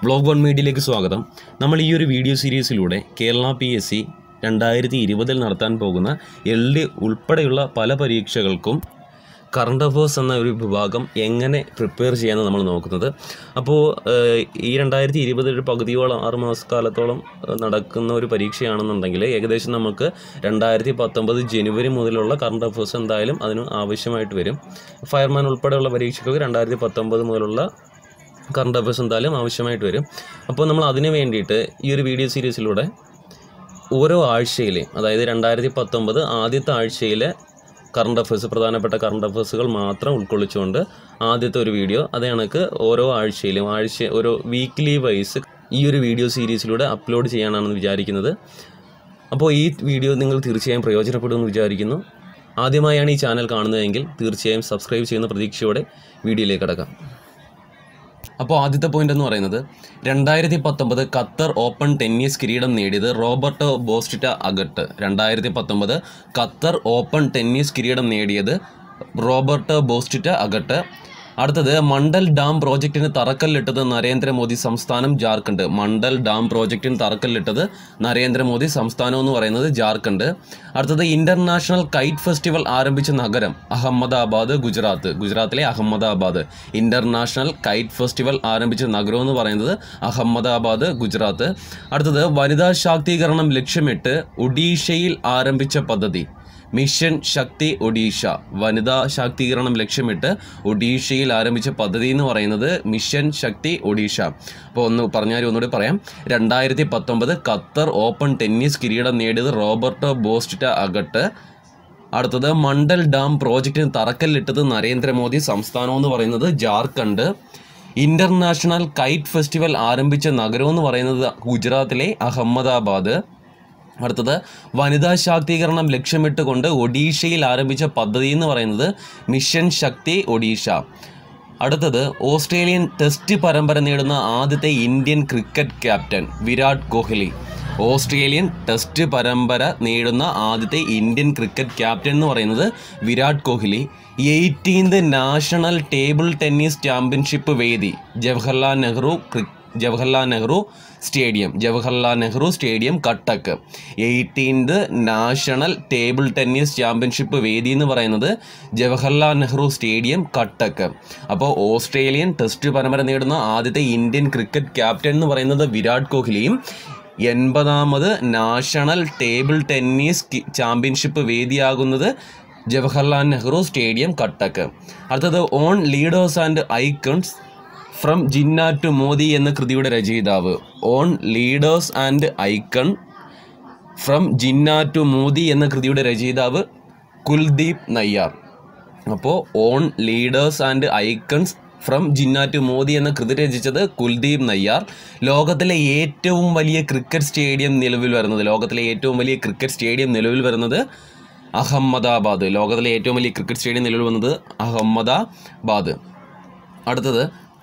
vlog one മീഡിയയിലേക്ക് സ്വാഗതം നമ്മൾ ഈ ഒരു വീഡിയോ സീരീസിലൂടെ കേരള പി എസ് സി രണ്ടായിരത്തി ഇരുപതിൽ നടത്താൻ പോകുന്ന എൽ ഡി ഉൾപ്പെടെയുള്ള പല പരീക്ഷകൾക്കും കറണ്ട് അഫേഴ്സ് എന്ന ഒരു വിഭാഗം എങ്ങനെ പ്രിപ്പയർ ചെയ്യാമെന്ന് നമ്മൾ നോക്കുന്നത് അപ്പോൾ ഏഹ്, ഈ രണ്ടായിരത്തി ഇരുപത് ഒരു പകുതിയോളം ആറ് മാസക്കാലത്തോളം ഏഹ്, നടക്കുന്ന ഒരു പരീക്ഷയാണെന്നുണ്ടെങ്കിൽ ഏകദേശം നമുക്ക് രണ്ടായിരത്തി പത്തൊമ്പത് ജനുവരി മുതലുള്ള കറണ്ട് അഫേഴ്സ് എന്തായാലും അതിന് ആവശ്യമായിട്ട് വരും ഫയർമാൻ ഉൾപ്പെടെയുള്ള പരീക്ഷകൾക്ക് രണ്ടായിരത്തി പത്തൊമ്പത് മുതലുള്ള കറണ്ട് അഫയേഴ്സ് എന്തായാലും ആവശ്യമായിട്ട് വരും അപ്പോൾ നമ്മൾ അതിന് വേണ്ടിയിട്ട് ഈ ഒരു വീഡിയോ സീരീസിലൂടെ ഓരോ ആഴ്ചയിലെയും അതായത് രണ്ടായിരത്തി പത്തൊമ്പത് ആദ്യത്തെ ആഴ്ചയിലെ കറണ്ട് അഫയേഴ്സ് പ്രധാനപ്പെട്ട കറണ്ട് അഫയേഴ്സുകൾ മാത്രം ഉൾക്കൊള്ളിച്ചുകൊണ്ട് ആദ്യത്തെ ഒരു വീഡിയോ അത് കണക്ക് ഓരോ ആഴ്ചയിലും ആഴ്ച ഓരോ വീക്ക്ലി വൈസ് ഈ ഒരു വീഡിയോ സീരീസിലൂടെ അപ്ലോഡ് ചെയ്യാനാണെന്ന് വിചാരിക്കുന്നത് അപ്പോൾ ഈ വീഡിയോ നിങ്ങൾ തീർച്ചയായും പ്രയോജനപ്പെടുമെന്ന് വിചാരിക്കുന്നു ആദ്യമായാണ് ഈ ചാനൽ കാണുന്നതെങ്കിൽ തീർച്ചയായും സബ്സ്ക്രൈബ് ചെയ്യുന്ന പ്രതീക്ഷയോടെ വീഡിയോയിലേക്ക് കടക്കാം അപ്പോൾ ആദ്യത്തെ പോയിന്റ് എന്ന് പറയുന്നത് രണ്ടായിരത്തി പത്തൊമ്പത് ഖത്തർ ഓപ്പൺ ടെന്നീസ് കിരീടം നേടിയത് റോബർട്ടോ ബോസ്റ്റിറ്റ അഗട്ട് രണ്ടായിരത്തി പത്തൊമ്പത് ഖത്തർ ഓപ്പൺ ടെന്നീസ് കിരീടം നേടിയത് റോബർട്ടോ ബോസ്റ്റിറ്റ അഗട്ട് അടുത്തത് മണ്ഡൽ ഡാം പ്രോജക്റ്റിന് തറക്കല്ലിട്ടത് നരേന്ദ്രമോദി സംസ്ഥാനം ജാർഖണ്ഡ് മണ്ഡൽ ഡാം പ്രോജക്റ്റിന് തറക്കല്ലിട്ടത് നരേന്ദ്രമോദി സംസ്ഥാനം എന്ന് പറയുന്നത് ജാർഖണ്ഡ് അടുത്തത് ഇന്റർനാഷണൽ കൈറ്റ് ഫെസ്റ്റിവൽ ആരംഭിച്ച നഗരം അഹമ്മദാബാദ് ഗുജറാത്ത് ഗുജറാത്തിലെ അഹമ്മദാബാദ് ഇന്റർനാഷണൽ കൈറ്റ് ഫെസ്റ്റിവൽ ആരംഭിച്ച നഗരം എന്ന് പറയുന്നത് അഹമ്മദാബാദ് ഗുജറാത്ത് അടുത്തത് വനിതാ ശാക്തീകരണം ലക്ഷ്യമിട്ട് ഒഡീഷയിൽ ആരംഭിച്ച പദ്ധതി മിഷൻ ശക്തി ഒഡീഷ വനിതാ ശാക്തീകരണം ലക്ഷ്യമിട്ട് ഒഡീഷയിൽ ആരംഭിച്ച പദ്ധതി എന്ന് പറയുന്നത് മിഷൻ ശക്തി ഒഡീഷ അപ്പോൾ ഒന്ന് പറഞ്ഞാൽ ഒന്നുകൂടി പറയാം രണ്ടായിരത്തി പത്തൊമ്പത് ഖത്തർ ഓപ്പൺ ടെന്നീസ് കിരീടം നേടിയത് റോബർട്ടോ ബോസ്റ്റിറ്റ അഗട്ട് അടുത്തത് മണ്ഡൽ ഡാം പ്രോജക്റ്റിന് തറക്കല്ലിട്ടത് നരേന്ദ്രമോദി സംസ്ഥാനം എന്ന് പറയുന്നത് ജാർഖണ്ഡ് ഇന്റർനാഷണൽ കൈറ്റ് ഫെസ്റ്റിവൽ ആരംഭിച്ച നഗരം എന്ന് പറയുന്നത് ഗുജറാത്തിലെ അഹമ്മദാബാദ് അടുത്തത് വനിതാ ശാക്തീകരണം ലക്ഷ്യമിട്ടുകൊണ്ട് ഒഡീഷയിൽ ആരംഭിച്ച പദ്ധതി എന്ന് പറയുന്നത് മിഷൻ ശക്തി ഒഡീഷ അടുത്തത് ഓസ്ട്രേലിയൻ ടെസ്റ്റ് പരമ്പര നേടുന്ന ആദ്യത്തെ Indian cricket captain Virat Kohli Australian test പരമ്പര നേടുന്ന ആദ്യത്തെ ഇന്ത്യൻ ക്രിക്കറ്റ് ക്യാപ്റ്റൻ എന്ന് പറയുന്നത് Virat Kohli eighteenth national table tennis championship വേദി ജവഹർലാൽ നെഹ്റു ക്രി Jawaharlal Nehru stadium Jawaharlal Nehru stadium Cuttack eighteenth national table tennis championship വേദി എന്ന് പറയുന്നത് ജവഹർലാൽ നെഹ്റു സ്റ്റേഡിയം കട്ടക്ക് അപ്പോൾ ഓസ്ട്രേലിയൻ ടെസ്റ്റ് പരമ്പര നേടുന്ന ആദ്യത്തെ ഇന്ത്യൻ ക്രിക്കറ്റ് ക്യാപ്റ്റൻ എന്ന് പറയുന്നത് വിരാട് കോഹ്ലിയും എൺപതാമത് നാഷണൽ ടേബിൾ ടെന്നീസ് കി- ചാമ്പ്യൻഷിപ്പ് വേദിയാകുന്നത് ജവഹർലാൽ നെഹ്റു സ്റ്റേഡിയം കട്ടക്ക് അടുത്തത് on leaders and icons from Jinnah to Modi എന്ന കൃതിയുടെ രചയിതാവ് on leaders and icon from Jinnah to Modi എന്ന കൃതിയുടെ രചയിതാവ് കുൽദീപ് നയ്യാർ അപ്പോൾ on leaders and icons from Jinnah to Modi എന്ന കൃതി രചിച്ചത് കുൽദീപ് നയ്യാർ ലോകത്തിലെ ഏറ്റവും വലിയ ക്രിക്കറ്റ് സ്റ്റേഡിയം നിലവിൽ വരുന്നത് ലോകത്തിലെ ഏറ്റവും വലിയ ക്രിക്കറ്റ് സ്റ്റേഡിയം നിലവിൽ വരുന്നത് അഹമ്മദാബാദ് ലോകത്തിലെ ഏറ്റവും വലിയ ക്രിക്കറ്റ് സ്റ്റേഡിയം നിലവിൽ വന്നത് അഹമ്മദാബാദ് അടുത്തത്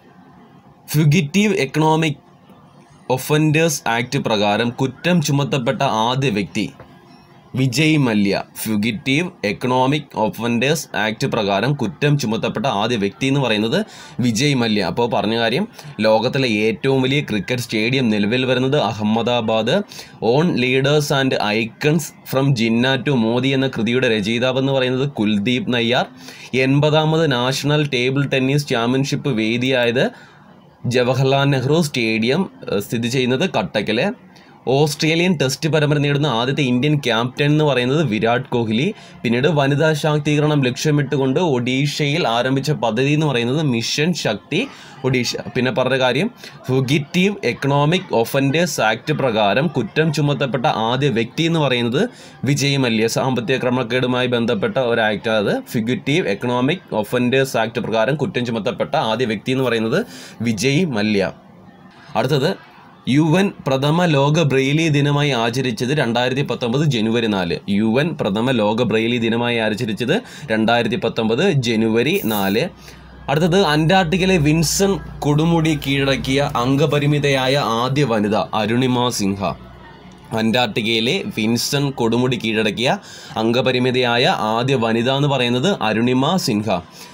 ഫ്യുഗിറ്റീവ് എക്കണോമിക് ഒഫൻഡേഴ്സ് ആക്ട് പ്രകാരം കുറ്റം ചുമത്തപ്പെട്ട ആദ്യ വ്യക്തി Vijay Mallya fugitive economic offenders act പ്രകാരം കുറ്റം ചുമത്തപ്പെട്ട ആദ്യ വ്യക്തി എന്ന് പറയുന്നത് വിജയ് മല്യ അപ്പോൾ പറഞ്ഞ കാര്യം ലോകത്തിലെ ഏറ്റവും വലിയ ക്രിക്കറ്റ് സ്റ്റേഡിയം നിലവിൽ വരുന്നത് Ahmedabad on leaders and icons from Jinnah to Modi എന്ന കൃതിയുടെ രചയിതാവ് എന്ന് പറയുന്നത് കുൽദീപ് നയ്യാർ എൺപതാമത് നാഷണൽ ടേബിൾ ടെന്നീസ് ചാമ്പ്യൻഷിപ്പ് വേദിയായത് ജവഹർലാൽ നെഹ്റു സ്റ്റേഡിയം ഏഹ്, സ്ഥിതി ചെയ്യുന്നത് കട്ടക്കിലെ ഓസ്ട്രേലിയൻ ടെസ്റ്റ് പരമ്പര നേടുന്ന ആദ്യത്തെ ഇന്ത്യൻ ക്യാപ്റ്റൻ എന്ന് പറയുന്നത് വിരാട് കോഹ്ലി പിന്നീട് വനിതാ ശാക്തീകരണം ലക്ഷ്യമിട്ടുകൊണ്ട് ഒഡീഷയിൽ ആരംഭിച്ച പദ്ധതി എന്ന് പറയുന്നത് മിഷൻ ശക്തി ഒഡീഷ പിന്നെ പറഞ്ഞ കാര്യം ഫുഗിറ്റീവ് എക്കണോമിക് ഒഫൻഡേഴ്സ് ആക്ട് പ്രകാരം കുറ്റം ചുമത്തപ്പെട്ട ആദ്യ വ്യക്തി എന്ന് പറയുന്നത് വിജയ് മല്യ സാമ്പത്തിക ക്രമക്കേടുമായി ബന്ധപ്പെട്ട ഒരു ആക്ട് അത് ഫിഗുറ്റീവ് എക്കണോമിക് ഒഫൻഡേഴ്സ് ആക്ട് പ്രകാരം കുറ്റം ചുമത്തപ്പെട്ട ആദ്യ വ്യക്തി എന്ന് പറയുന്നത് വിജയ് മല്യ അടുത്തത് യു എൻ പ്രഥമ ലോക ബ്രെയിലി ദിനമായി ആചരിച്ചത് രണ്ടായിരത്തി പത്തൊമ്പത് ജനുവരി നാല് യു എൻ പ്രഥമ ലോക ബ്രെയിലി ദിനമായി ആചരിച്ചത് രണ്ടായിരത്തി പത്തൊമ്പത് ജനുവരി നാല് അടുത്തത് അന്റാർട്ടിക്കയിലെ വിൻസൺ കൊടുമുടി കീഴടക്കിയ അംഗപരിമിതയായ ആദ്യ വനിത അരുണിമ സിൻഹ അന്റാർട്ടിക്കയിലെ വിൻസൺ കൊടുമുടി കീഴടക്കിയ അംഗപരിമിതയായ ആദ്യ വനിത എന്ന് പറയുന്നത് അരുണിമ സിൻഹ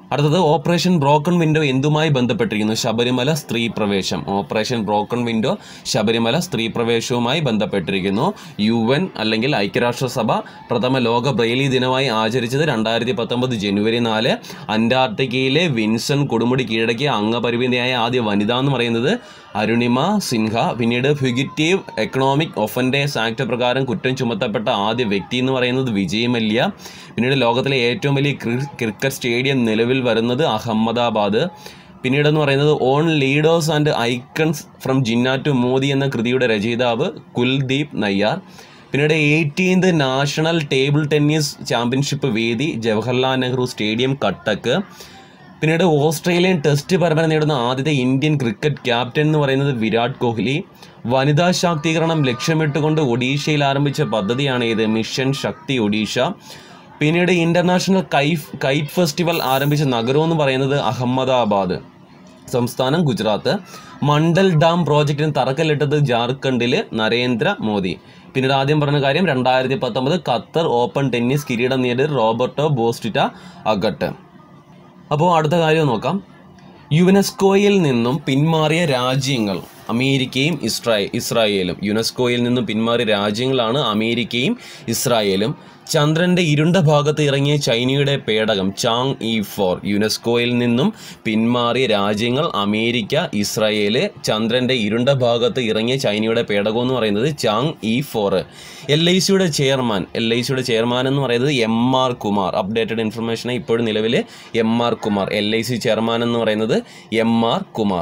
അടുത്തത് ഓപ്പറേഷൻ ബ്രോക്കൺ വിൻഡോ എന്തുമായി ബന്ധപ്പെട്ടിരിക്കുന്നു ശബരിമല സ്ത്രീ പ്രവേശം ഓപ്പറേഷൻ ബ്രോക്കൺ വിൻഡോ ശബരിമല സ്ത്രീ പ്രവേശവുമായി ബന്ധപ്പെട്ടിരിക്കുന്നു യു എൻ അല്ലെങ്കിൽ ഐക്യരാഷ്ട്രസഭ പ്രഥമ ലോക ബ്രെയിലി ദിനമായി ആചരിച്ചത് രണ്ടായിരത്തി പത്തൊമ്പത് ജനുവരി നാല് അന്റാർട്ടിക്കയിലെ വിൻസൺ കൊടുമുടി കീഴടക്കിയ അംഗപരിമിതിയായ ആദ്യ വനിത എന്ന് പറയുന്നത് അരുണിമ സിൻഹ പിന്നീട് ഫ്യൂഗിറ്റീവ് എക്കണോമിക് ഒഫൻഡേഴ്സ് ആക്ട് പ്രകാരം കുറ്റം ചുമത്തപ്പെട്ട ആദ്യ വ്യക്തി എന്ന് പറയുന്നത് വിജയ് മല്യ പിന്നീട് ലോകത്തിലെ ഏറ്റവും വലിയ ക്രി- ക്രിക്കറ്റ് സ്റ്റേഡിയം നിലവിൽ വരുന്നത് അഹമ്മദാബാദ് പിന്നീട് എന്ന് പറയുന്നത് on leaders and icons from Jinnah to Modi എന്ന കൃതിയുടെ രചയിതാവ് കുൽദീപ് നയ്യാർ പിന്നീട് eighteenth national table tennis championship വേദി ജവഹർലാൽ നെഹ്റു സ്റ്റേഡിയം കട്ടക്ക് പിന്നീട് ഓസ്ട്രേലിയൻ ടെസ്റ്റ് പരമ്പര നേടുന്ന ആദ്യത്തെ ഇന്ത്യൻ ക്രിക്കറ്റ് ക്യാപ്റ്റൻ എന്ന് പറയുന്നത് വിരാട് കോഹ്ലി വനിതാ ശാക്തീകരണം ലക്ഷ്യമിട്ടുകൊണ്ട് ഒഡീഷയിൽ ആരംഭിച്ച പദ്ധതിയാണ് ഇത് മിഷൻ ശക്തി ഒഡീഷ പിന്നീട് ഇന്റർനാഷണൽ കൈഫ് കൈറ്റ് ഫെസ്റ്റിവൽ ആരംഭിച്ച നഗരം എന്ന് പറയുന്നത് അഹമ്മദാബാദ് സംസ്ഥാനം ഗുജറാത്ത് മണ്ഡൽ ഡാം പ്രോജക്റ്റിന് തറക്കല്ലിട്ടത് ജാർഖണ്ഡിൽ നരേന്ദ്ര മോദി പിന്നീട് ആദ്യം പറഞ്ഞ കാര്യം രണ്ടായിരത്തി പത്തൊമ്പത് ഖത്തർ ഓപ്പൺ ടെന്നീസ് കിരീടം നേടിയത് റോബർട്ടോ ബോസ്റ്റിറ്റ അഗട്ട് അപ്പോൾ അടുത്ത കാര്യം നോക്കാം യുനെസ്കോയിൽ നിന്നും പിന്മാറിയ രാജ്യങ്ങൾ അമേരിക്കയും ഇസ്രായേൽ ഇസ്രായേലും യുനെസ്കോയിൽ നിന്നും പിന്മാറിയ രാജ്യങ്ങളാണ് അമേരിക്കയും ഇസ്രായേലും ചന്ദ്രന്റെ ഇരുണ്ട ഭാഗത്ത് ഇറങ്ങിയ ചൈനയുടെ പേടകം ചാങ് ഇ ഫോർ യുനെസ്കോയിൽ നിന്നും പിന്മാറിയ രാജ്യങ്ങൾ അമേരിക്ക ഇസ്രായേല് ചന്ദ്രന്റെ ഇരുണ്ട ഭാഗത്ത് ഇറങ്ങിയ ചൈനയുടെ പേടകം എന്ന് പറയുന്നത് Chang'e four L I സിയുടെ ചെയർമാൻ എൽ ഐ സിയുടെ ചെയർമാൻ എന്ന് പറയുന്നത് M R Kumar updated information ഇപ്പോഴും നിലവിൽ M R Kumar L I C chairman എന്ന് പറയുന്നത് എം ആർ കുമാർ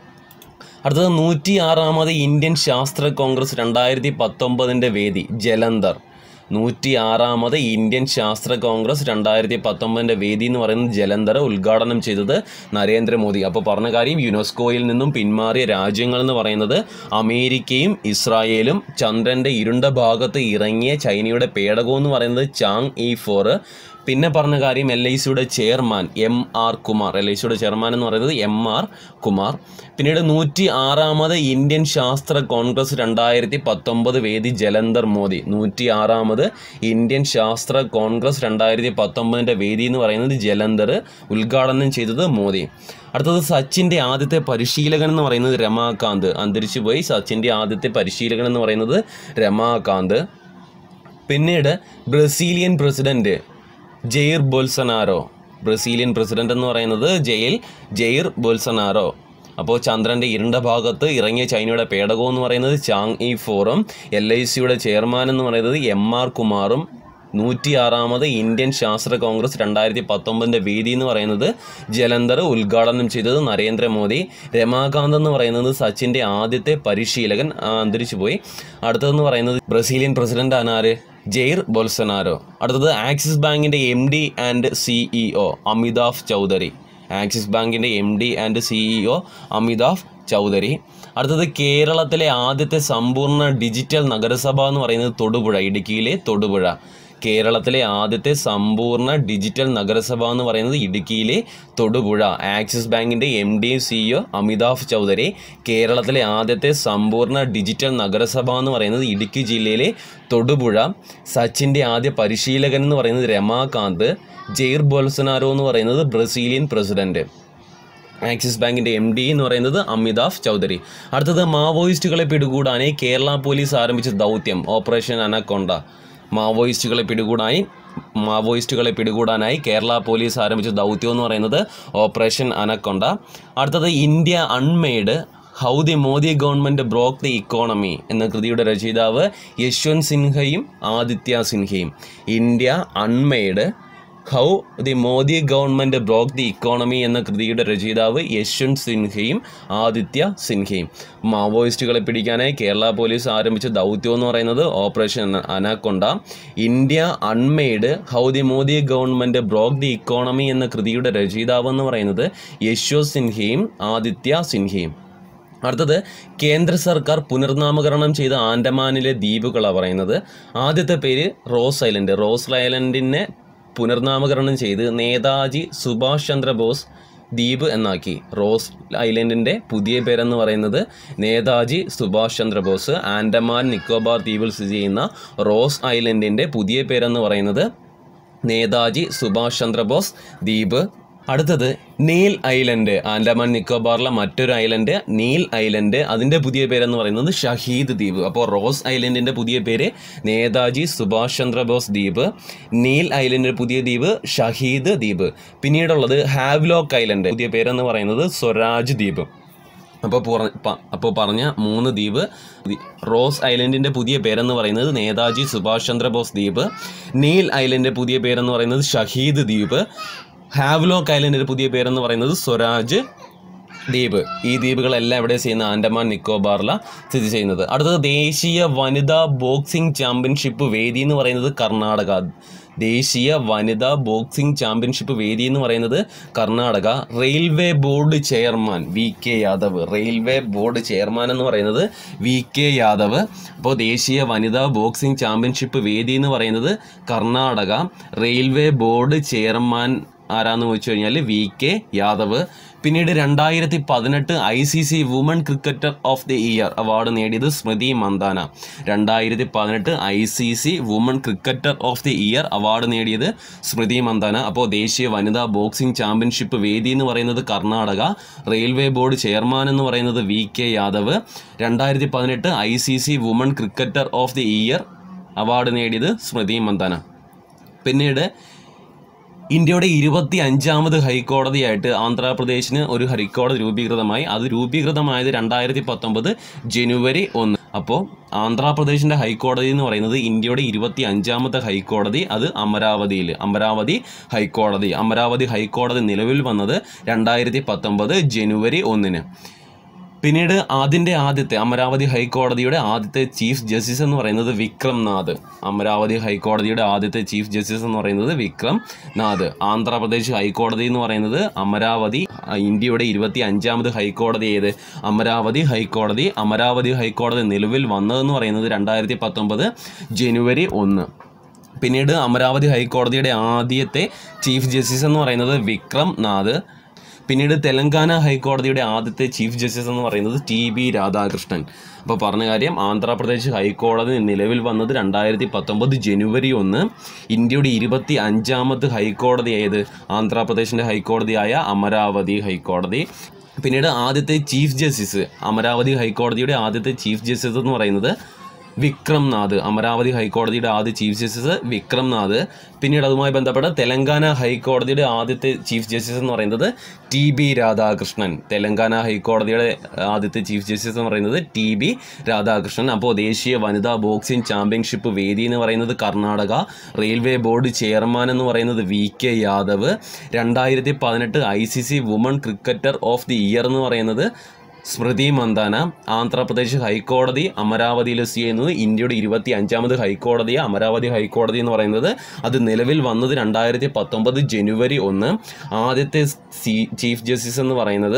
അടുത്തത് നൂറ്റി ആറാമത് ഇന്ത്യൻ ശാസ്ത്ര കോൺഗ്രസ് രണ്ടായിരത്തി പത്തൊമ്പതിൻ്റെ വേദി ജലന്ധർ നൂറ്റി ആറാമത് ഇന്ത്യൻ ശാസ്ത്ര കോൺഗ്രസ് രണ്ടായിരത്തി പത്തൊമ്പതിൻ്റെ വേദി എന്ന് പറയുന്നത് ജലന്ധർ ഉദ്ഘാടനം ചെയ്തത് നരേന്ദ്രമോദി അപ്പോൾ പറഞ്ഞ കാര്യം യുനെസ്കോയിൽ നിന്നും പിന്മാറിയ രാജ്യങ്ങൾ എന്ന് പറയുന്നത് അമേരിക്കയും ഇസ്രായേലും ചന്ദ്രൻ്റെ ഇരുണ്ട ഭാഗത്ത് ഇറങ്ങിയ ചൈനയുടെ പേടകം എന്ന് പറയുന്നത് ചാങ് ഇ ഫോർ പിന്നെ പറഞ്ഞ കാര്യം എൽ ഐ സിയുടെ chairman M R Kumar L I സിയുടെ ചെയർമാൻ എന്ന് പറയുന്നത് എം ആർ കുമാർ പിന്നീട് നൂറ്റി ആറാമത് ഇന്ത്യൻ ശാസ്ത്ര കോൺഗ്രസ് രണ്ടായിരത്തി പത്തൊമ്പത് വേദി ജലന്ധർ മോദി നൂറ്റി ആറാമത് ഇന്ത്യൻ ശാസ്ത്ര കോൺഗ്രസ് രണ്ടായിരത്തി പത്തൊമ്പതിൻ്റെ വേദി എന്ന് പറയുന്നത് ജലന്ധർ ഉദ്ഘാടനം ചെയ്തത് മോദി അടുത്തത് സച്ചിൻ്റെ ആദ്യത്തെ പരിശീലകൻ എന്ന് പറയുന്നത് രമാകാന്ത് അന്തരിച്ചു പോയി സച്ചിൻ്റെ ആദ്യത്തെ പരിശീലകൻ എന്ന് പറയുന്നത് രമാകാന്ത് പിന്നീട് Brazilian president Jair Bolsonaro Brazilian president എന്ന് പറയുന്നത് ജയിൽ ജെയിർ ബോൽസനാരോ അപ്പോൾ ചന്ദ്രൻ്റെ ഇരുണ്ട ഭാഗത്ത് ഇറങ്ങിയ ചൈനയുടെ പേടകം എന്ന് പറയുന്നത് ചാങ് ഇ ഫോറും എൽ ഐ സിയുടെ ചെയർമാൻ എന്ന് പറയുന്നത് എം ആർ കുമാറും നൂറ്റിയാറാമത് ഇന്ത്യൻ ശാസ്ത്ര കോൺഗ്രസ് രണ്ടായിരത്തി പത്തൊമ്പതിൻ്റെ വേദി എന്ന് പറയുന്നത് ജലന്ധർ ഉദ്ഘാടനം ചെയ്തത് നരേന്ദ്രമോദി രമാകാന്ത് എന്ന് പറയുന്നത് സച്ചിൻ്റെ ആദ്യത്തെ പരിശീലകൻ ആ, അന്തരിച്ചു പോയി അടുത്തതെന്ന് പറയുന്നത് ബ്രസീലിയൻ പ്രസിഡന്റ് ആനാര് ജെയിർ ബൊൽസനാരോ അടുത്തത് ആക്സിസ് ബാങ്കിൻ്റെ M D and CEO Amitabh Chaudhary Axis ബാങ്കിൻ്റെ M D and CEO Amitabh Chaudhary അടുത്തത് കേരളത്തിലെ ആദ്യത്തെ സമ്പൂർണ്ണ ഡിജിറ്റൽ നഗരസഭ എന്ന് പറയുന്നത് തൊടുപുഴ ഇടുക്കിയിലെ തൊടുപുഴ കേരളത്തിലെ ആദ്യത്തെ സമ്പൂർണ്ണ ഡിജിറ്റൽ നഗരസഭ എന്ന് പറയുന്നത് ഇടുക്കിയിലെ തൊടുപുഴ ആക്സിസ് ബാങ്കിൻ്റെ M D CEO Amitabh Chaudhary കേരളത്തിലെ ആദ്യത്തെ സമ്പൂർണ്ണ ഡിജിറ്റൽ നഗരസഭ എന്ന് പറയുന്നത് ഇടുക്കി ജില്ലയിലെ തൊടുപുഴ സച്ചിൻ്റെ ആദ്യ പരിശീലകൻ എന്ന് പറയുന്നത് രമാകാന്ത് ജെയിർ ബോൽസനാരോ എന്ന് പറയുന്നത് ബ്രസീലിയൻ പ്രസിഡന്റ് ആക്സിസ് ബാങ്കിന്റെ എം ഡി എന്ന് പറയുന്നത് അമിതാഭ് ചൗധരി അടുത്തത് മാവോയിസ്റ്റുകളെ പിടികൂടാനായി കേരള പോലീസ് ആരംഭിച്ച ദൗത്യം ഓപ്പറേഷൻ അനക്കൊണ്ട മാവോയിസ്റ്റുകളെ പിടികൂടാനായി മാവോയിസ്റ്റുകളെ പിടികൂടാനായി കേരള പോലീസ് ആരംഭിച്ച ദൗത്യം എന്ന് പറയുന്നത് ഓപ്പറേഷൻ അനക്കൊണ്ട അടുത്തത് India unmade how the Modi government broke the economy എന്ന കൃതിയുടെ രചയിതാവ് യശ്വന്ത് സിൻഹയും ആദിത്യ സിൻഹയും India unmade how the Modi government broke the economy എന്ന കൃതിയുടെ രചയിതാവ് യശ്വന്ത് സിൻഹയും ആദിത്യ സിൻഹയും മാവോയിസ്റ്റുകളെ പിടിക്കാനായി കേരള പോലീസ് ആരംഭിച്ച ദൗത്യം എന്ന് പറയുന്നത് operation anaconda India unmade how the Modi government broke the economy എന്ന കൃതിയുടെ രചയിതാവ് എന്ന് പറയുന്നത് യശ്വന്ത് സിൻഹയും ആദിത്യ സിൻഹയും അടുത്തത് കേന്ദ്ര സർക്കാർ പുനർനാമകരണം ചെയ്ത ആൻഡമാനിലെ ദ്വീപുകളാണ് പറയുന്നത് ആദ്യത്തെ പേര് റോസ് ഐലൻഡ് റോസ് ഐലൻഡിനെ പുനർനാമകരണം ചെയ്ത് നേതാജി സുഭാഷ് ചന്ദ്രബോസ് ദ്വീപ് എന്നാക്കി റോസ് ഐലൻഡിൻ്റെ പുതിയ പേരെന്ന് പറയുന്നത് നേതാജി സുഭാഷ് ചന്ദ്രബോസ് ആൻഡമാൻ നിക്കോബാർ ദ്വീപിൽ സ്ഥിതി ചെയ്യുന്ന റോസ് ഐലൻഡിൻ്റെ പുതിയ പേരെന്ന് പറയുന്നത് നേതാജി സുഭാഷ് ചന്ദ്രബോസ് ദ്വീപ് അടുത്തത് നീൽ ഐലൻഡ് ആൻഡമാൻ നിക്കോബാറിലെ മറ്റൊരു ഐലൻഡ് നീൽ ഐലൻഡ് അതിൻ്റെ പുതിയ പേരെന്ന് പറയുന്നത് ഷഹീദ് ദ്വീപ് അപ്പോൾ റോസ് ഐലൻഡിൻ്റെ പുതിയ പേര് നേതാജി സുഭാഷ് ചന്ദ്രബോസ് ദ്വീപ് നീൽ ഐലൻഡിൻ്റെ പുതിയ ദ്വീപ് ഷഹീദ് ദ്വീപ് പിന്നീടുള്ളത് ഹാവ്ലോക്ക് ഐലൻഡ് പുതിയ പേരെന്ന് പറയുന്നത് സ്വരാജ് ദ്വീപ് അപ്പോൾ പുറ പ- അപ്പോൾ പറഞ്ഞ മൂന്ന് ദ്വീപ് ദി- റോസ് ഐലൻഡിൻ്റെ പുതിയ പേരെന്ന് പറയുന്നത് നേതാജി സുഭാഷ് ചന്ദ്രബോസ് ദ്വീപ് നീൽ ഐലൻഡിൻ്റെ പുതിയ പേരെന്ന് പറയുന്നത് ഷഹീദ് ദ്വീപ് ഹാവ്ലോക്ക് ഐലൻഡിൻ്റെ പുതിയ പേരെന്ന് പറയുന്നത് സ്വരാജ് ദ്വീപ് ഈ ദ്വീപുകളെല്ലാം എവിടെ ചെയ്യുന്ന ആൻഡമാൻ നിക്കോബാറില സ്ഥിതി ചെയ്യുന്നത് അടുത്തത് ദേശീയ വനിതാ ബോക്സിംഗ് ചാമ്പ്യൻഷിപ്പ് വേദി എന്ന് പറയുന്നത് കർണാടക ദേശീയ വനിതാ ബോക്സിംഗ് ചാമ്പ്യൻഷിപ്പ് വേദി എന്ന് പറയുന്നത് Karnataka railway board chairman V K Yadav railway board chairman എന്ന് പറയുന്നത് വി കെ യാദവ് അപ്പോൾ ദേശീയ വനിതാ ബോക്സിംഗ് ചാമ്പ്യൻഷിപ്പ് വേദി എന്ന് പറയുന്നത് കർണാടക റെയിൽവേ ബോർഡ് ചെയർമാൻ ആരാന്ന് ചോദിച്ചു കഴിഞ്ഞാൽ വി കെ യാദവ് പിന്നീട് രണ്ടായിരത്തി പതിനെട്ട് I C C woman cricketer of the year award നേടിയത് സ്മൃതി മന്ദാന രണ്ടായിരത്തി പതിനെട്ട് I C C woman cricketer of the year award നേടിയത് സ്മൃതി മന്ദാന അപ്പോൾ ദേശീയ വനിതാ ബോക്സിംഗ് ചാമ്പ്യൻഷിപ്പ് വേദി എന്ന് പറയുന്നത് കർണാടക റെയിൽവേ ബോർഡ് ചെയർമാൻ എന്ന് പറയുന്നത് വി കെ യാദവ് രണ്ടായിരത്തി പതിനെട്ട് I C C woman cricketer of the year award നേടിയത് സ്മൃതി മന്ദാന പിന്നീട് ഇന്ത്യയുടെ ഇരുപത്തി അഞ്ചാമത് ഹൈക്കോടതിയായിട്ട് ആന്ധ്രാപ്രദേശിന് ഒരു ഹൈക്കോടതി രൂപീകൃതമായി അത് രൂപീകൃതമായത് രണ്ടായിരത്തി പത്തൊമ്പത് ജനുവരി ഒന്ന് അപ്പോൾ ആന്ധ്രാപ്രദേശിൻ്റെ ഹൈക്കോടതി എന്ന് പറയുന്നത് ഇന്ത്യയുടെ ഇരുപത്തി അഞ്ചാമത്തെ ഹൈക്കോടതി അത് അമരാവതിയിൽ അമരാവതി ഹൈക്കോടതി അമരാവതി ഹൈക്കോടതി നിലവിൽ വന്നത് രണ്ടായിരത്തി പത്തൊമ്പത് ജനുവരി ഒന്നിന് പിന്നീട് അതിൻ്റെ ആദ്യത്തെ അമരാവതി ഹൈക്കോടതിയുടെ ആദ്യത്തെ ചീഫ് ജസ്റ്റിസ് എന്ന് പറയുന്നത് വിക്രം നാഥ് അമരാവതി ഹൈക്കോടതിയുടെ ആദ്യത്തെ ചീഫ് ജസ്റ്റിസ് എന്ന് പറയുന്നത് വിക്രം നാഥ് ആന്ധ്രാപ്രദേശ് ഹൈക്കോടതി എന്ന് പറയുന്നത് അമരാവതി ആ, ഇന്ത്യയുടെ ഇരുപത്തി അഞ്ചാമത് ഹൈക്കോടതി ഏത് അമരാവതി ഹൈക്കോടതി അമരാവതി ഹൈക്കോടതി നിലവിൽ വന്നതെന്ന് പറയുന്നത് രണ്ടായിരത്തി പത്തൊമ്പത് ജനുവരി ഒന്ന് പിന്നീട് അമരാവതി ഹൈക്കോടതിയുടെ ആദ്യത്തെ ചീഫ് ജസ്റ്റിസ് എന്ന് പറയുന്നത് വിക്രം നാഥ് പിന്നീട് തെലങ്കാന ഹൈക്കോടതിയുടെ ആദ്യത്തെ ചീഫ് ജസ്റ്റിസ് എന്ന് പറയുന്നത് ടി ബി രാധാകൃഷ്ണൻ അപ്പോൾ പറഞ്ഞ കാര്യം ആന്ധ്രാപ്രദേശ് ഹൈക്കോടതി നിലവിൽ വന്നത് രണ്ടായിരത്തി പത്തൊമ്പത് ജനുവരി ഒന്ന് ഇന്ത്യയുടെ ഇരുപത്തി അഞ്ചാമത് ഹൈക്കോടതി ഏത് ആന്ധ്രാപ്രദേശിൻ്റെ ഹൈക്കോടതിയായ അമരാവതി ഹൈക്കോടതി പിന്നീട് ആദ്യത്തെ ചീഫ് ജസ്റ്റിസ് അമരാവതി ഹൈക്കോടതിയുടെ ആദ്യത്തെ ചീഫ് ജസ്റ്റിസ് എന്ന് പറയുന്നത് വിക്രം നാഥ് അമരാവതി ഹൈക്കോടതിയുടെ ആദ്യ ചീഫ് ജസ്റ്റിസ് വിക്രം നാഥ് പിന്നീട് അതുമായി ബന്ധപ്പെട്ട തെലങ്കാന ഹൈക്കോടതിയുടെ ആദ്യത്തെ ചീഫ് ജസ്റ്റിസ് എന്ന് പറയുന്നത് ടി ബി രാധാകൃഷ്ണൻ തെലങ്കാന ഹൈക്കോടതിയുടെ ആദ്യത്തെ ചീഫ് ജസ്റ്റിസ് എന്ന് പറയുന്നത് ടി ബി രാധാകൃഷ്ണൻ അപ്പോൾ ദേശീയ വനിതാ ബോക്സിംഗ് ചാമ്പ്യൻഷിപ്പ് വേദി എന്ന് പറയുന്നത് കർണാടക റെയിൽവേ ബോർഡ് ചെയർമാൻ എന്ന് പറയുന്നത് വി കെ യാദവ് രണ്ടായിരത്തി പതിനെട്ട് I C C woman cricketer of the year എന്ന് പറയുന്നത് സ്മൃതി മന്ദാന ആന്ധ്രാപ്രദേശ് ഹൈക്കോടതി അമരാവതിയിൽ സ്ഥിതി ചെയ്യുന്നത് ഇന്ത്യയുടെ ഇരുപത്തി അഞ്ചാമത് ഹൈക്കോടതി അമരാവതി ഹൈക്കോടതി എന്ന് പറയുന്നത് അത് നിലവിൽ വന്നത് രണ്ടായിരത്തി പത്തൊമ്പത് ജനുവരി ഒന്ന് ആദ്യത്തെ സി- ചീഫ് ജസ്റ്റിസ് എന്ന് പറയുന്നത്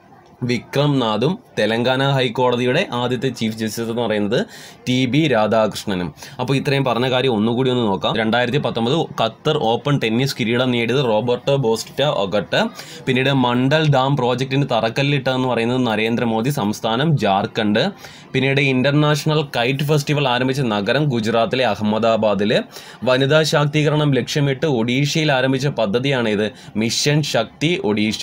വിക്രം നാഥും തെലങ്കാന ഹൈക്കോടതിയുടെ ആദ്യത്തെ ചീഫ് ജസ്റ്റിസ് എന്ന് പറയുന്നത് ടി ബി രാധാകൃഷ്ണനും അപ്പോൾ ഇത്രയും പറഞ്ഞ കാര്യം ഒന്നുകൂടി ഒന്ന് നോക്കാം രണ്ടായിരത്തി പത്തൊമ്പത് ഖത്തർ ഓപ്പൺ ടെന്നീസ് കിരീടം നേടിയത് റോബർട്ടോ ബോസ്റ്റ ഒഗട്ട് പിന്നീട് മണ്ഡൽ ഡാം പ്രോജക്റ്റിന് തറക്കല്ലിട്ടതെന്ന് പറയുന്നത് നരേന്ദ്രമോദി സംസ്ഥാനം ജാർഖണ്ഡ് പിന്നീട് ഇന്റർനാഷണൽ കൈറ്റ് ഫെസ്റ്റിവൽ ആരംഭിച്ച നഗരം ഗുജറാത്തിലെ അഹമ്മദാബാദിൽ വനിതാ ശാക്തീകരണം ലക്ഷ്യമിട്ട് ഒഡീഷയിൽ ആരംഭിച്ച പദ്ധതിയാണ് ഇത് മിഷൻ ശക്തി ഒഡീഷ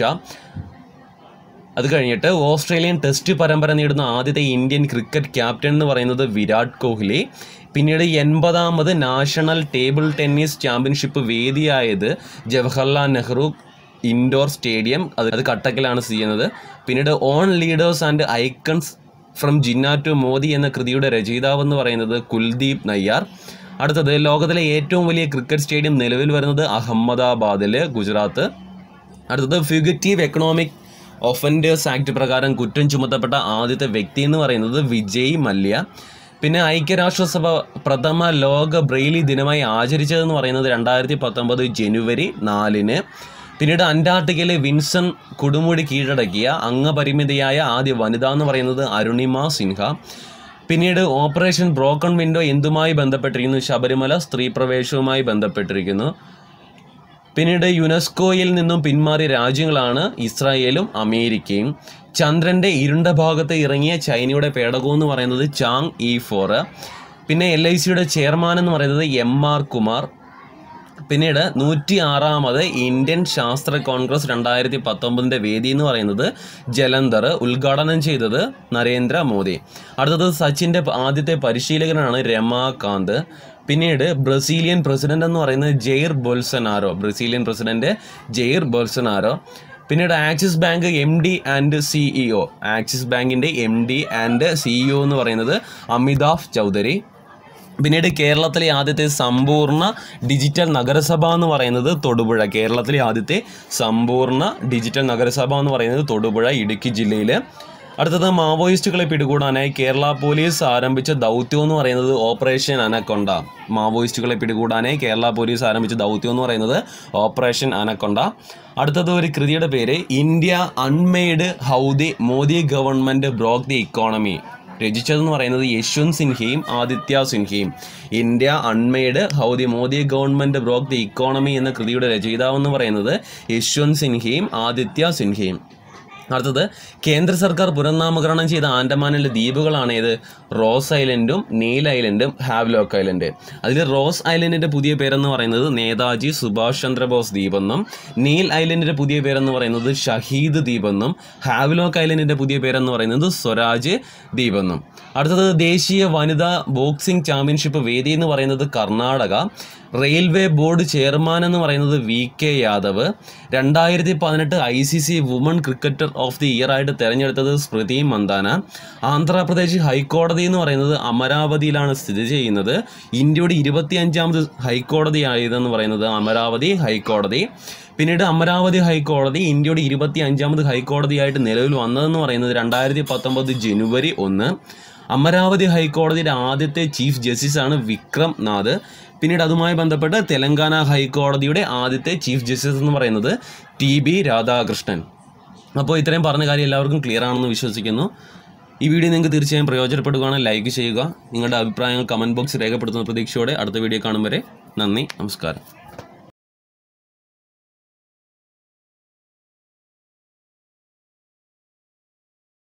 അത് കഴിഞ്ഞിട്ട് ഓസ്ട്രേലിയൻ ടെസ്റ്റ് പരമ്പര നേടുന്ന ആദ്യത്തെ ഇന്ത്യൻ ക്രിക്കറ്റ് ക്യാപ്റ്റൻ എന്ന് പറയുന്നത് വിരാട് കോഹ്ലി പിന്നീട് എൺപതാമത് നാഷണൽ ടേബിൾ ടെന്നീസ് ചാമ്പ്യൻഷിപ്പ് വേദിയായത് ജവഹർലാൽ നെഹ്റു ഇൻഡോർ സ്റ്റേഡിയം അത് അത് കട്ടക്കിലാണ് സ്ഥിതി ചെയ്യുന്നത് പിന്നീട് on leaders and icons from Jinnah to Modi എന്ന കൃതിയുടെ രചയിതാവ് എന്ന് പറയുന്നത് കുൽദീപ് നയ്യാർ അടുത്തത് ലോകത്തിലെ ഏറ്റവും വലിയ ക്രിക്കറ്റ് സ്റ്റേഡിയം നിലവിൽ വരുന്നത് അഹമ്മദാബാദിൽ ഗുജറാത്ത് അടുത്തത് ഫ്യൂഗറ്റീവ് എക്കണോമിക് ഒഫൻഡേഴ്സ് ആക്ട് പ്രകാരം കുറ്റം ചുമത്തപ്പെട്ട ആദ്യത്തെ വ്യക്തി എന്ന് പറയുന്നത് വിജയ് മല്യ പിന്നെ ഐക്യരാഷ്ട്രസഭ പ്രഥമ ലോക ബ്രെയിലി ദിനമായി ആചരിച്ചതെന്ന് പറയുന്നത് രണ്ടായിരത്തി പത്തൊമ്പത് ജനുവരി നാലിന് പിന്നീട് അന്റാർട്ടിക്കയിലെ വിൻസൺ കൊടുമുടി കീഴടക്കിയ അംഗപരിമിതിയായ ആദ്യ വനിത എന്ന് പറയുന്നത് അരുണിമ സിൻഹ പിന്നീട് ഓപ്പറേഷൻ ബ്രോക്കൺ വിൻഡോ എന്തുമായി ബന്ധപ്പെട്ടിരിക്കുന്നു ശബരിമല സ്ത്രീ പ്രവേശവുമായി ബന്ധപ്പെട്ടിരിക്കുന്നു പിന്നീട് യുനെസ്കോയിൽ നിന്നും പിന്മാറിയ രാജ്യങ്ങളാണ് ഇസ്രായേലും അമേരിക്കയും ചന്ദ്രൻ്റെ ഇരുണ്ട ഭാഗത്ത് ഇറങ്ങിയ ചൈനയുടെ പേടകം എന്ന് പറയുന്നത് ചാങ് ഇ ഫോർ പിന്നെ എൽ ഐ സിയുടെ ചെയർമാൻ എന്ന് പറയുന്നത് എം ആർ കുമാർ പിന്നീട് നൂറ്റി ആറാമത് ഇന്ത്യൻ ശാസ്ത്ര കോൺഗ്രസ് രണ്ടായിരത്തി പത്തൊമ്പതിൻ്റെ വേദി എന്ന് പറയുന്നത് ജലന്ധർ ഉദ്ഘാടനം ചെയ്തത് നരേന്ദ്രമോദി അടുത്തത് സച്ചിൻ്റെ ആദ്യത്തെ പരിശീലകനാണ് രമാകാന്ത് പിന്നീട് ബ്രസീലിയൻ പ്രസിഡന്റ് എന്ന് പറയുന്നത് Jair Bolsonaro Brazilian president Jair Bolsonaro പിന്നീട് Axis bank M D and CEO Axis ബാങ്കിൻ്റെ എം ഡി ആൻഡ് സിഇഒ എന്ന് പറയുന്നത് അമിതാഭ് ചൗധരി പിന്നീട് കേരളത്തിലെ ആദ്യത്തെ സമ്പൂർണ്ണ ഡിജിറ്റൽ നഗരസഭ എന്ന് പറയുന്നത് തൊടുപുഴ കേരളത്തിലെ ആദ്യത്തെ സമ്പൂർണ്ണ ഡിജിറ്റൽ നഗരസഭ എന്ന് പറയുന്നത് തൊടുപുഴ ഇടുക്കി ജില്ലയിൽ അടുത്തത് മാവോയിസ്റ്റുകളെ പിടികൂടാനായി കേരള പോലീസ് ആരംഭിച്ച ദൗത്യം എന്ന് പറയുന്നത് ഓപ്പറേഷൻ അനക്കൊണ്ട മാവോയിസ്റ്റുകളെ പിടികൂടാനായി കേരള പോലീസ് ആരംഭിച്ച ദൗത്യം എന്ന് പറയുന്നത് ഓപ്പറേഷൻ അനക്കൊണ്ട അടുത്തത് ഒരു കൃതിയുടെ പേര് India unmade how the Modi government broke the economy രചിച്ചതെന്ന് പറയുന്നത് യശ്വന്ത് സിൻഹയും ആദിത്യ സിൻഹയും India unmade how the Modi government broke the economy എന്ന കൃതിയുടെ രചയിതാവെന്ന് പറയുന്നത് യശ്വന്ത് സിൻഹയും ആദിത്യ സിൻഹയും അടുത്തത് കേന്ദ്ര സർക്കാർ പുനർനാമകരണം ചെയ്ത ആൻഡമാനിലെ ദ്വീപുകളാണ് ഏത് റോസ് ഐലൻഡും നീൽ ഐലൻഡും ഹാവ്ലോക്ക് ഐലൻഡ് അതിൽ റോസ് ഐലൻഡിൻ്റെ പുതിയ പേരെന്ന് പറയുന്നത് നേതാജി സുഭാഷ് ചന്ദ്രബോസ് ദ്വീപെന്നും നീൽ ഐലൻഡിൻ്റെ പുതിയ പേരെന്ന് പറയുന്നത് ഷഹീദ് ദ്വീപെന്നും ഹാവ്ലോക്ക് ഐലൻഡിൻ്റെ പുതിയ പേരെന്ന് പറയുന്നത് സ്വരാജ് ദ്വീപെന്നും അടുത്തത് ദേശീയ വനിതാ ബോക്സിംഗ് ചാമ്പ്യൻഷിപ്പ് വേദി എന്ന് പറയുന്നത് കർണാടക റെയിൽവേ ബോർഡ് ചെയർമാൻ എന്ന് പറയുന്നത് വി കെ യാദവ് രണ്ടായിരത്തി പതിനെട്ട് I C C woman cricketer of the year ആയിട്ട് തിരഞ്ഞെടുത്തത് സ്മൃതി മന്ദാന ആന്ധ്രാപ്രദേശ് ഹൈക്കോടതി എന്ന് പറയുന്നത് അമരാവതിയിലാണ് സ്ഥിതി ചെയ്യുന്നത് ഇന്ത്യയുടെ ഇരുപത്തി അഞ്ചാമത് ഹൈക്കോടതി ആയതെന്ന് പറയുന്നത് അമരാവതി ഹൈക്കോടതി പിന്നീട് അമരാവതി ഹൈക്കോടതി ഇന്ത്യയുടെ ഇരുപത്തി അഞ്ചാമത് ഹൈക്കോടതിയായിട്ട് നിലവിൽ വന്നതെന്ന് പറയുന്നത് രണ്ടായിരത്തി പത്തൊമ്പത് ജനുവരി ഒന്ന് അമരാവതി ഹൈക്കോടതിയുടെ ആദ്യത്തെ ചീഫ് ജസ്റ്റിസാണ് വിക്രം നാഥ് പിന്നീട് അതുമായി ബന്ധപ്പെട്ട് തെലങ്കാന ഹൈക്കോടതിയുടെ ആദ്യത്തെ ചീഫ് ജസ്റ്റിസ് എന്ന് പറയുന്നത് ടി ബി രാധാകൃഷ്ണൻ അപ്പോൾ ഇത്രയും പറഞ്ഞ കാര്യം എല്ലാവർക്കും ക്ലിയർ ആണെന്ന് വിശ്വസിക്കുന്നു ഈ വീഡിയോ നിങ്ങൾക്ക് തീർച്ചയായും പ്രയോജനപ്പെടുകയാണെങ്കിൽ ലൈക്ക് ചെയ്യുക നിങ്ങളുടെ അഭിപ്രായങ്ങൾ കമൻറ്റ് ബോക്സ് രേഖപ്പെടുത്തുന്ന പ്രതീക്ഷയോടെ അടുത്ത വീഡിയോ കാണും വരെ നന്ദി നമസ്കാരം